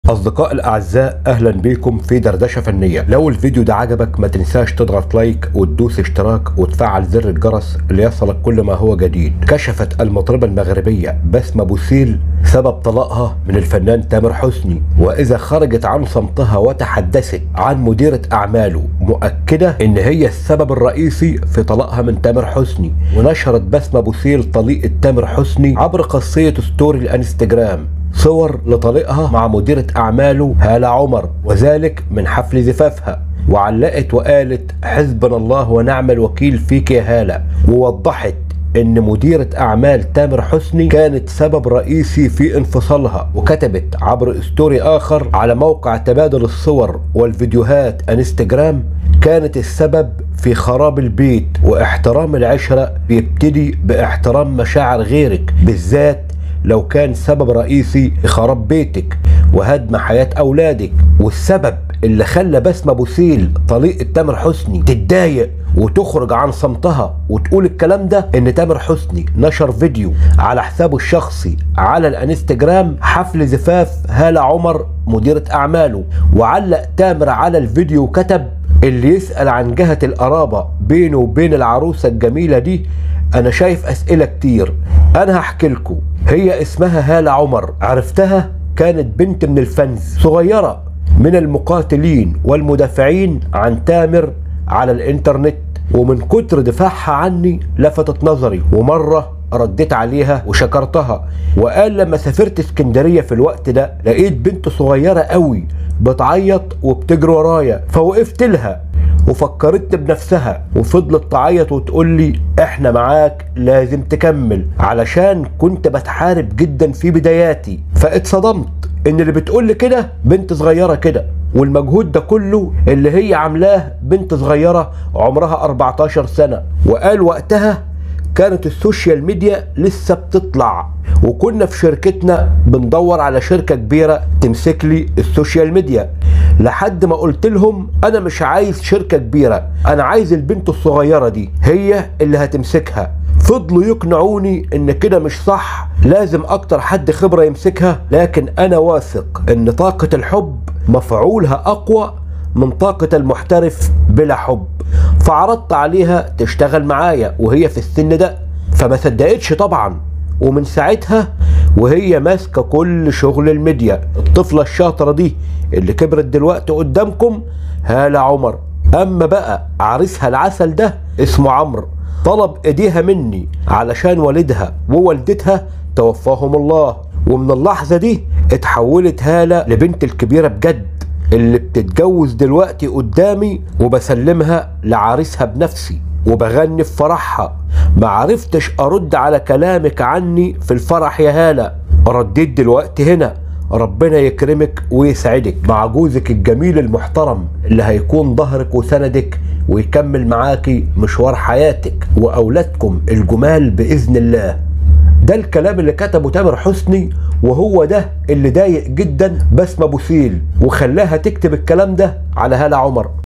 أصدقاء الأعزاء أهلا بيكم في دردشة فنية لو الفيديو ده عجبك ما تنساش تضغط لايك وتدوس اشتراك وتفعل زر الجرس ليصلك كل ما هو جديد كشفت المطربة المغربية بسمة بوسيل سبب طلاقها من الفنان تامر حسني وإذا خرجت عن صمتها وتحدثت عن مديرة أعماله مؤكدة إن هي السبب الرئيسي في طلاقها من تامر حسني ونشرت بسمة بوسيل طليقة تامر حسني عبر قصية ستوري الانستجرام صور لطليقها مع مديرة أعماله هالة عمر وذلك من حفل زفافها وعلقت وقالت حسبنا الله ونعم الوكيل فيك يا هالة ووضحت ان مديرة اعمال تامر حسني كانت سبب رئيسي في انفصالها وكتبت عبر ستوري اخر على موقع تبادل الصور والفيديوهات انستجرام كانت السبب في خراب البيت واحترام العشرة بيبتدي باحترام مشاعر غيرك بالذات لو كان سبب رئيسي لخراب بيتك وهدم حياة أولادك والسبب اللي خلى بسمة بوسيل طليقة تامر حسني تتضايق وتخرج عن صمتها وتقول الكلام ده ان تامر حسني نشر فيديو على حسابه الشخصي على الانستجرام حفل زفاف هالة عمر مديرة اعماله وعلق تامر على الفيديو وكتب اللي يسأل عن جهة القرابة بينه وبين العروسة الجميلة دي انا شايف اسئلة كتير انا هحكي لكم هي اسمها هالة عمر عرفتها كانت بنت من الفنز صغيرة من المقاتلين والمدافعين عن تامر على الانترنت ومن كتر دفاعها عني لفتت نظري ومرة رديت عليها وشكرتها وقال لما سافرت اسكندرية في الوقت ده لقيت بنت صغيرة قوي بتعيط وبتجري ورايا فوقفت لها وفكرتني بنفسها وفضلت تعيط وتقول لي احنا معاك لازم تكمل علشان كنت بتحارب جدا في بداياتي فاتصدمت ان اللي بتقول لي كده بنت صغيره كده والمجهود ده كله اللي هي عاملاه بنت صغيره عمرها 14 سنه وقال وقتها كانت السوشيال ميديا لسه بتطلع وكنا في شركتنا بندور على شركه كبيره تمسك لي السوشيال ميديا لحد ما قلت لهم انا مش عايز شركه كبيره انا عايز البنت الصغيره دي هي اللي هتمسكها فضلوا يقنعوني ان كده مش صح لازم اكتر حد خبره يمسكها لكن انا واثق ان طاقه الحب مفعولها اقوى من طاقه المحترف بلا حب فعرضت عليها تشتغل معايا وهي في السن ده فما صدقتش طبعا ومن ساعتها وهي ماسكه كل شغل الميديا الطفله الشاطره دي اللي كبرت دلوقتي قدامكم هالة عمر اما بقى عريسها العسل ده اسمه عمرو طلب ايديها مني علشان والدها ووالدتها توفاهم الله ومن اللحظه دي اتحولت هاله لبنت الكبيره بجد اللي بتتجوز دلوقتي قدامي وبسلمها لعريسها بنفسي وبغني في فرحها ما عرفتش ارد على كلامك عني في الفرح يا هاله رديت دلوقتي هنا ربنا يكرمك ويسعدك مع جوزك الجميل المحترم اللي هيكون ظهرك وسندك ويكمل معاكي مشوار حياتك واولادكم الجمال باذن الله ده الكلام اللي كتبه تامر حسني وهو ده اللي ضايق جدا بسمة بوسيل وخلاها تكتب الكلام ده على هالة عمر